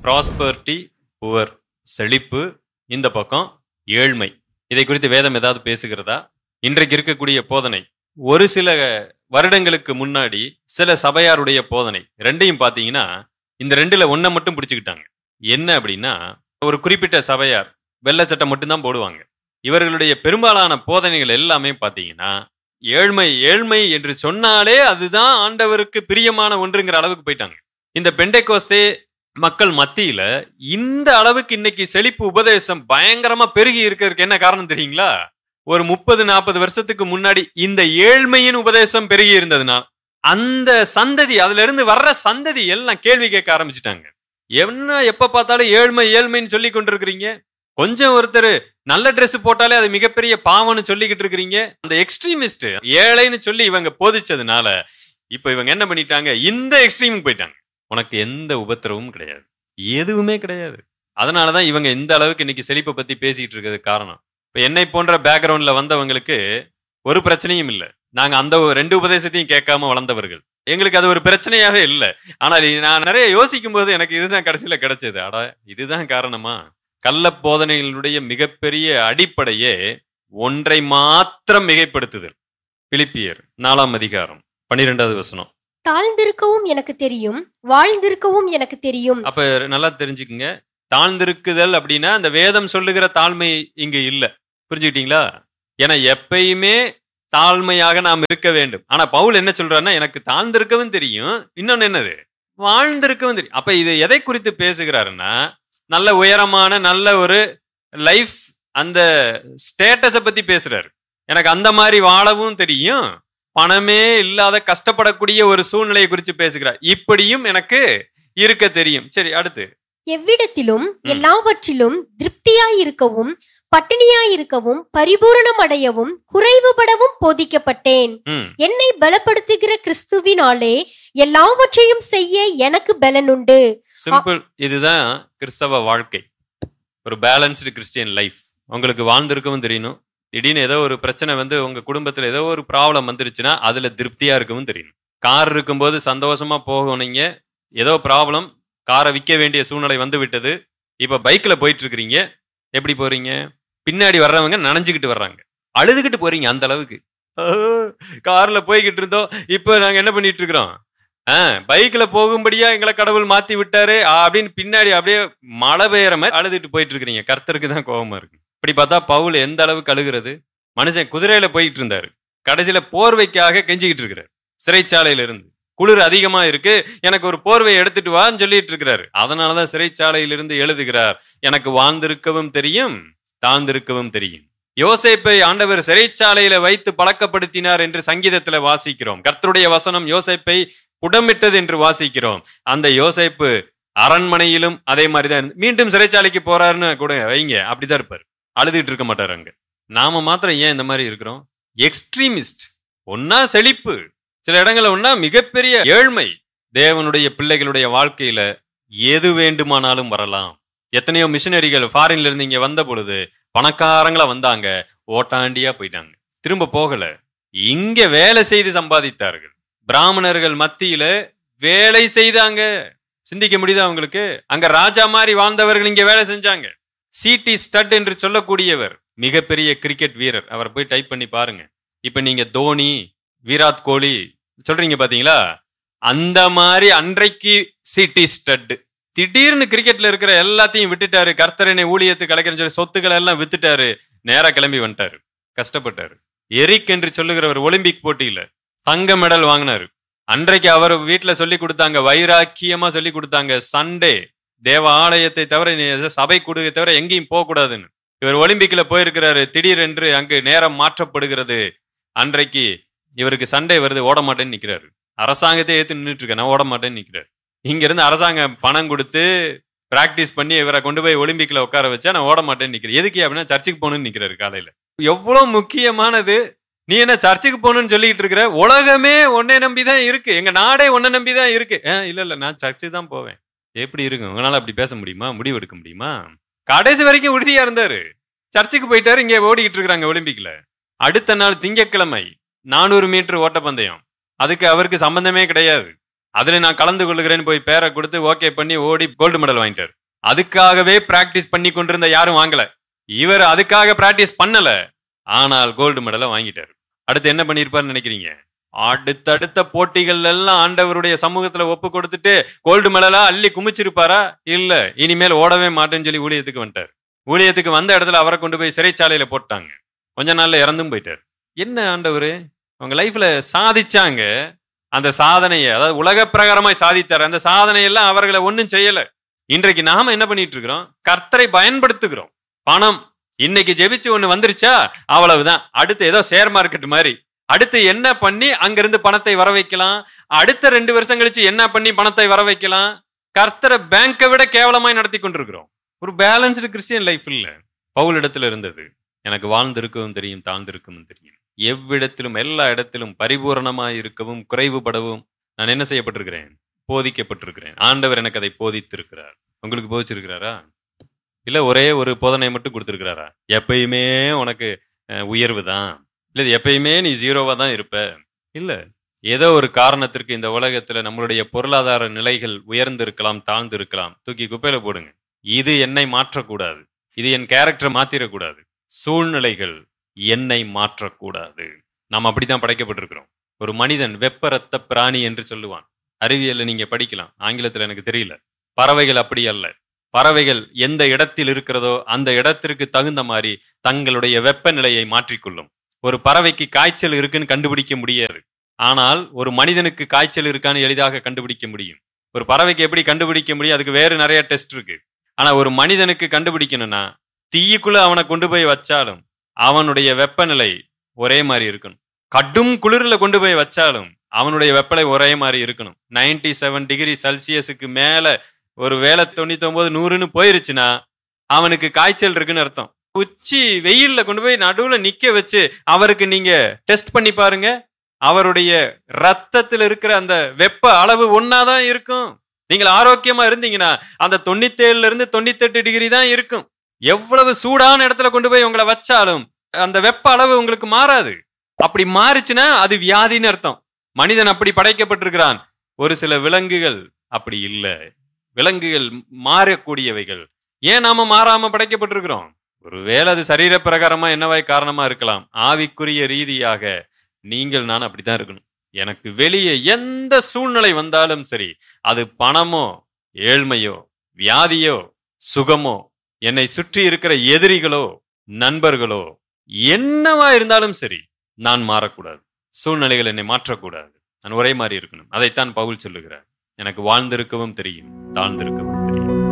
Prosperity poor செழிப்பு இந்த பக்கம் ஏழ்மை இதை குறித்து வேதம் ஏதாவது பேசுகிறதா இன்றைக்கு இருக்கக்கூடிய போதனை ஒரு சில வருடங்களுக்கு முன்னாடி சில சபையாருடைய போதனை ரெண்டையும் பார்த்தீங்கன்னா இந்த ரெண்டுல ஒன்றை மட்டும் பிடிச்சுக்கிட்டாங்க என்ன அப்படின்னா ஒரு குறிப்பிட்ட சபையார் வெள்ளை சட்டை மட்டும்தான் போடுவாங்க இவர்களுடைய பெரும்பாலான போதனைகள் எல்லாமே பார்த்தீங்கன்னா ஏழ்மை ஏழ்மை என்று சொன்னாலே அதுதான் ஆண்டவருக்கு பிரியமான ஒன்றுங்கிற அளவுக்கு போயிட்டாங்க இந்த பெண்டைக்கோஸ்தே மக்கள் மத்தியில இந்த அளவுக்கு இன்னைக்கு செழிப்பு உபதேசம் பயங்கரமா பெருகி இருக்கிறதுக்கு என்ன காரணம் தெரியுங்களா ஒரு முப்பது நாற்பது வருஷத்துக்கு முன்னாடி இந்த ஏழ்மையின் உபதேசம் பெருகி இருந்ததுன்னா அந்த சந்ததி அதுல இருந்து வர்ற சந்ததி எல்லாம் கேள்வி கேட்க ஆரம்பிச்சிட்டாங்க என்ன எப்ப பார்த்தாலும் ஏழ்மை ஏழ்மைன்னு சொல்லி கொண்டிருக்கிறீங்க கொஞ்சம் ஒருத்தர் நல்ல Dress போட்டாலே அது மிகப்பெரிய பாவம்னு சொல்லிக்கிட்டு இருக்கிறீங்க அந்த எக்ஸ்ட்ரீமிஸ்ட் ஏழைன்னு சொல்லி இவங்க போதிச்சதுனால இப்ப இவங்க என்ன பண்ணிட்டாங்க இந்த எக்ஸ்ட்ரீமுக்கு போயிட்டாங்க உனக்கு எந்த உபத்திரவும் கிடையாது எதுவுமே கிடையாது அதனாலதான் இவங்க இந்த அளவுக்கு இன்னைக்கு செழிப்பை பத்தி பேசிட்டு இருக்கிறது காரணம் இப்ப என்னை போன்ற பேக்ரவுண்ட்ல வந்தவங்களுக்கு ஒரு பிரச்சனையும் இல்லை நாங்க அந்த ஒரு ரெண்டு உபதேசத்தையும் கேட்காம வளர்ந்தவர்கள் எங்களுக்கு அது ஒரு பிரச்சனையாவே இல்லை ஆனால் நான் நிறைய யோசிக்கும் போது எனக்கு இதுதான் கடைசியில கிடைச்சது அடா இதுதான் காரணமா கள்ள போதனைகளுடைய மிகப்பெரிய அடிப்படையே ஒன்றை மாத்திரம் மிகைப்படுத்துதல் பிலிப்பியர் நாலாம் அதிகாரம் பன்னிரெண்டாவது வசனம் தாழ்ந்திருக்கவும் எனக்கு தெரியும் வாழ்ந்திருக்கவும் எனக்கு தெரியும் அப்ப நல்லா தெரிஞ்சுக்குங்க தாழ்ந்திருக்குதல் அப்படின்னா அந்த வேதம் சொல்லுகிற தாழ்மை இங்க இல்ல புரிஞ்சுக்கிட்டீங்களா ஏன்னா எப்பயுமே தாழ்மையாக நாம் இருக்க வேண்டும் ஆனா பவுல் என்ன சொல்றாருன்னா எனக்கு தாழ்ந்திருக்கவும் தெரியும் இன்னொன்னு என்னது வாழ்ந்திருக்கவும் தெரியும் அப்ப இது எதை குறித்து பேசுகிறாருன்னா நல்ல உயரமான நல்ல ஒரு லைஃப் அந்த ஸ்டேட்டஸை பத்தி பேசுறாரு எனக்கு அந்த மாதிரி வாழவும் தெரியும் பணமே இல்லாத கஷ்டப்படக்கூடிய ஒரு சூழ்நிலையை குறித்து பேசுகிறார் இப்படியும் எனக்கு இருக்க தெரியும் சரி அடுத்து எவ்விடத்திலும் ம். எல்லாவற்றிலும் திருப்தியாயிருக்கவும் பட்டினியாயிருக்கவும் பரிபூரணம் அடையவும் குறைவுபடவும் போதிக்கப்பட்டேன் ம் என்னை பலப்படுத்துகிற கிறிஸ்துவினாலே எல்லாவற்றையும் செய்ய எனக்கு பலனுண்டு சிம்பிள் இதுதான் கிறிஸ்தவ வாழ்க்கை ஒரு பேலன்ஸ்டு கிறிஸ்டியன் லைஃப் உங்களுக்கு வாழ்ந்திருக்கவும் தெரியணும் திடீர்னு ஏதோ ஒரு பிரச்சனை வந்து உங்க குடும்பத்துல ஏதோ ஒரு ப்ராப்ளம் வந்துருச்சுன்னா அதுல திருப்தியா இருக்கவும் தெரியணும் கார் இருக்கும்போது சந்தோஷமா போகணுங்க ஏதோ ப்ராப்ளம் காரை விற்க வேண்டிய சூழ்நிலை வந்து விட்டது இப்ப பைக்ல போயிட்டு இருக்கிறீங்க எப்படி போறீங்க பின்னாடி வர்றவங்க நனைஞ்சுக்கிட்டு வர்றாங்க அழுதுகிட்டு போறீங்க அந்த அளவுக்கு கார்ல போய்கிட்டு இருந்தோம் இப்போ நாங்க என்ன பண்ணிட்டு இருக்கிறோம் பைக்ல போகும்படியா எங்களை கடவுள் மாத்தி விட்டாரு ஆ, அப்படின்னு பின்னாடி அப்படியே மழை பெய்யற மாதிரி அழுதுட்டு போயிட்டு இருக்கிறீங்க கர்த்தருக்கு தான் கோபமா இருக்கு இப்படி பார்த்தா பவுல் எந்த அளவுக்கு அழுகிறது மனுஷன் குதிரையில போயிட்டு இருந்தாரு கடைசியில போர்வைக்காக கெஞ்சிக்கிட்டு இருக்கிறாரு சிறைச்சாலையில இருந்து குளிர் அதிகமா இருக்கு எனக்கு ஒரு போர்வையை எடுத்துட்டு வான்னு சொல்லிட்டு இருக்கிறாரு அதனாலதான் சிறைச்சாலையிலிருந்து எழுதுகிறார் எனக்கு வாழ்ந்திருக்கவும் தெரியும் தாழ்ந்திருக்கவும் தெரியும் யோசேப்பை ஆண்டவர் சிறைச்சாலையில வைத்து பழக்கப்படுத்தினார் என்று சங்கீதத்துல வாசிக்கிறோம் கர்த்தருடைய வசனம் யோசேப்பை புடமிட்டது என்று வாசிக்கிறோம் அந்த யோசேப்பு அரண்மனையிலும் அதே மாதிரிதான் மீண்டும் சிறைச்சாலைக்கு போறாருன்னு கூட வைங்க அப்படிதான் இருப்பார் அழுதுகிட்டு இருக்க மாட்டார் அங்க நாம மாத்திரம் ஏன் இந்த மாதிரி இருக்கிறோம் எக்ஸ்ட்ரீமிஸ்ட் ஒன்னா செழிப்பு சில இடங்கள்ல ஒன்னா மிகப்பெரிய ஏழ்மை தேவனுடைய பிள்ளைகளுடைய வாழ்க்கையில எது வேண்டுமானாலும் வரலாம் எத்தனையோ மிஷினரிகள் ஃபாரின்ல இருந்து இங்க வந்த பொழுது பணக்காரங்களா வந்தாங்க ஓட்டாண்டியா போயிட்டாங்க திரும்ப போகல இங்க வேலை செய்து சம்பாதித்தார்கள் பிராமணர்கள் மத்தியில வேலை செய்தாங்க சிந்திக்க முடியுதா உங்களுக்கு அங்க ராஜா மாதிரி வாழ்ந்தவர்கள் இங்க வேலை செஞ்சாங்க சிடி ஸ்டட் என்று சொல்லக்கூடியவர் மிகப்பெரிய கிரிக்கெட் வீரர் அவரை போய் டைப் பண்ணி பாருங்க இப்ப நீங்க தோனி விராட் கோலி சொல்றீங்க பாத்தீங்களா அந்த மாதிரி அன்றைக்கு சிடி ஸ்டட் திடீர்னு கிரிக்கெட்ல இருக்கிற எல்லாத்தையும் விட்டுட்டாரு கர்த்தரனை ஊழியத்துக்கு கலைக்கிறேன்னு சொல்லி சொத்துக்களை எல்லாம் வித்துட்டாரு நேரா கிளம்பி வந்துட்டாரு கஷ்டப்பட்டாரு எரிக் என்று சொல்லுகிறவர் ஒலிம்பிக் போட்டியில தங்க மெடல் வாங்கினாரு அன்றைக்கு அவர் வீட்டுல சொல்லி கொடுத்தாங்க வைராக்கியமா சொல்லி கொடுத்தாங்க சண்டே தேவ ஆலயத்தை தவிர நீ சபை கொடுக்க தவிர எங்கேயும் போக கூடாதுன்னு இவர் ஒலிம்பிக்ல போயிருக்கிறாரு திடீரென்று அங்கு நேரம் மாற்றப்படுகிறது அன்றைக்கு இவருக்கு சண்டே வருது ஓட மாட்டேன்னு நிக்கிறாரு அரசாங்கத்தை ஏத்து நின்றுட்டு இருக்க நான் ஓட மாட்டேன்னு நிக்கிறாரு இங்க இருந்து அரசாங்கம் பணம் கொடுத்து பிராக்டிஸ் பண்ணி இவரை கொண்டு போய் ஒலிம்பிக்ல உட்கார வச்சா நான் ஓட மாட்டேன்னு நிக்கிறேன் எதுக்கு அப்படின்னா சர்ச்சுக்கு போகணும்னு நிக்கிறாரு காலையில எவ்வளவு முக்கியமானது நீ என்ன சர்ச்சுக்கு போகணும்னு சொல்லிட்டு இருக்கிற உலகமே உன்னை நம்பிதான் இருக்கு எங்க நாடே உன்னை நம்பிதான் இருக்கு "ஆ, இல்ல இல்ல நான் சர்ச்சுக்கு தான் போவேன் எப்படி இருக்கு உங்களால அப்படி பேச முடியுமா முடிவு எடுக்க முடியுமா கடைசி வரைக்கும் உறுதியா இருந்தாரு சர்ச்சுக்கு போயிட்டாரு இங்க ஓடிக்கிட்டு இருக்காங்க ஒலிம்பிக்ல அடுத்த நாள் திங்கட்கிழமை நானூறு மீட்டர் ஓட்டப்பந்தயம் அதுக்கு அவருக்கு சம்பந்தமே கிடையாது அதுல நான் கலந்து கொள்கிறேன்னு போய் பேரை கொடுத்து ஓகே பண்ணி ஓடி கோல்டு மெடல் வாங்கிட்டார் அதுக்காகவே பிராக்டிஸ் பண்ணி கொண்டிருந்த யாரும் வாங்கல இவர் அதுக்காக பிராக்டிஸ் பண்ணல ஆனால் கோல்டு மெடலை வாங்கிட்டார் அடுத்து என்ன பண்ணிருப்பாருன்னு நினைக்கிறீங்க அடுத்தடுத்த போட்டிகள் எல்லாம் ஆண்டவருடைய சமூகத்துல ஒப்பு கொடுத்துட்டு கோல்டு மெடலா அள்ளி குமிச்சிருப்பாரா இல்ல இனிமேல் ஓடவே மாட்டேன்னு சொல்லி ஊழியத்துக்கு வந்துட்டார் ஊழியத்துக்கு வந்த இடத்துல அவரை கொண்டு போய் சிறைச்சாலையில போட்டாங்க கொஞ்ச நாள்ல இறந்தும் போயிட்டார் என்ன ஆண்டவரு அவங்க லைஃப்ல சாதிச்சாங்க அந்த சாதனையை அதாவது உலக பிரகாரமாய் சாதித்தார் அந்த சாதனையெல்லாம் அவர்களை ஒன்றும் செய்யல இன்றைக்கு நாம என்ன பண்ணிட்டு இருக்கிறோம் கர்த்தரை பயன்படுத்துகிறோம் பணம் இன்னைக்கு ஜெபிச்சு ஒண்ணு வந்துருச்சா அவ்வளவுதான் அடுத்து ஏதோ ஷேர் மார்க்கெட் மாதிரி அடுத்து என்ன பண்ணி அங்கிருந்து பணத்தை வர வைக்கலாம் அடுத்த ரெண்டு வருஷம் கழிச்சு என்ன பண்ணி பணத்தை வர வைக்கலாம் கர்த்தரை பேங்கை விட கேவலமாய் நடத்தி கொண்டிருக்கிறோம் ஒரு பேலன்ஸ்டு கிறிஸ்டியன் லைஃப் இல்ல பவுல் இடத்துல இருந்தது எனக்கு வாழ்ந்திருக்கவும் தெரியும் தாழ்ந்திருக்கவும் தெரியும் எவ்விடத்திலும் எல்லா இடத்திலும் பரிபூரணமாய் இருக்கவும் குறைவுபடவும் நான் என்ன செய்யப்பட்டிருக்கிறேன் போதிக்கப்பட்டிருக்கிறேன் ஆண்டவர் எனக்கு அதை போதித்திருக்கிறார் உங்களுக்கு போதிச்சிருக்கிறாரா இல்ல ஒரே ஒரு போதனை மட்டும் கொடுத்திருக்கிறாரா எப்பயுமே உனக்கு அஹ், உயர்வு தான் இல்ல இது எப்பயுமே நீ ஜீரோவா தான் இருப்ப இல்ல ஏதோ ஒரு காரணத்திற்கு இந்த உலகத்துல நம்மளுடைய பொருளாதார நிலைகள் உயர்ந்து இருக்கலாம் தாழ்ந்து இருக்கலாம் தூக்கி குப்பையில போடுங்க இது என்னை மாற்றக்கூடாது இது என் கேரக்டரை மாத்திரக்கூடாது சூழ்நிலைகள் என்னை மாற்றக்கூடாது நாம் அப்படித்தான் படைக்கப்பட்டிருக்கிறோம் ஒரு மனிதன் வெப்பரத்த பிராணி என்று சொல்லுவான் அறிவியல்ல நீங்க படிக்கலாம் ஆங்கிலத்துல எனக்கு தெரியல பறவைகள் அப்படி அல்ல பறவைகள் எந்த இடத்தில் இருக்கிறதோ அந்த இடத்திற்கு தகுந்த மாதிரி தங்களுடைய வெப்பநிலையை மாற்றிக்கொள்ளும் ஒரு பறவைக்கு காய்ச்சல் இருக்குன்னு கண்டுபிடிக்க முடியாது ஆனால் ஒரு மனிதனுக்கு காய்ச்சல் இருக்கான்னு எளிதாக கண்டுபிடிக்க முடியும் ஒரு பறவைக்கு எப்படி கண்டுபிடிக்க முடியும் அதுக்கு வேறு நிறைய டெஸ்ட் இருக்கு ஆனா ஒரு மனிதனுக்கு கண்டுபிடிக்கணும்னா தீயுக்குள்ள அவனை கொண்டு போய் வச்சாலும் அவனுடைய வெப்பநிலை ஒரே மாதிரி இருக்கணும் கடும் குளிர்ல கொண்டு போய் வச்சாலும் அவனுடைய வெப்பநிலை ஒரே மாதிரி இருக்கணும் 97 செவன் டிகிரி செல்சியஸுக்கு மேல ஒரு வேலை தொண்ணூத்தி ஒன்பது நூறுன்னு போயிருச்சுன்னா அவனுக்கு காய்ச்சல் இருக்குன்னு அர்த்தம் உச்சி வெயில்ல கொண்டு போய் நடுவுல நிக்க வச்சு அவருக்கு நீங்க டெஸ்ட் பண்ணி பாருங்க அவருடைய ரத்தத்தில் இருக்கிற அந்த வெப்ப அளவு ஒன்னாதான் இருக்கும் நீங்கள் ஆரோக்கியமா இருந்தீங்கன்னா அந்த தொண்ணூத்தேழுல இருந்து தொண்ணூத்தெட்டு டிகிரி தான் இருக்கும் எவ்வளவு சூடான இடத்துல கொண்டு போய் உங்களை வச்சாலும் அந்த வெப்ப அளவு உங்களுக்கு மாறாது அப்படி மாறுச்சுன்னா அது வியாதின்னு அர்த்தம் மனிதன் அப்படி படைக்கப்பட்டிருக்கிறான் ஒரு சில விலங்குகள் அப்படி இல்லை விலங்குகள் மாறக்கூடியவைகள் ஏன் நாம மாறாம படைக்கப்பட்டிருக்கிறோம் ஒருவேளை அது சரீர பிரகாரமா என்னவாய் காரணமா இருக்கலாம் ஆவிக்குரிய ரீதியாக நீங்கள் நான் அப்படித்தான் இருக்கணும் எனக்கு வெளியே எந்த சூழ்நிலை வந்தாலும் சரி அது பணமோ ஏழ்மையோ வியாதியோ சுகமோ என்னை சுற்றி இருக்கிற எதிரிகளோ நண்பர்களோ என்னவா இருந்தாலும் சரி நான் மாறக்கூடாது சூழ்நிலைகள் என்னை மாற்றக்கூடாது நான் ஒரே மாதிரி இருக்கணும் அதைத்தான் பவுல் சொல்லுகிறார் எனக்கு வாழ்ந்திருக்கவும் தெரியும் தாழ்ந்திருக்கவும் தெரியும்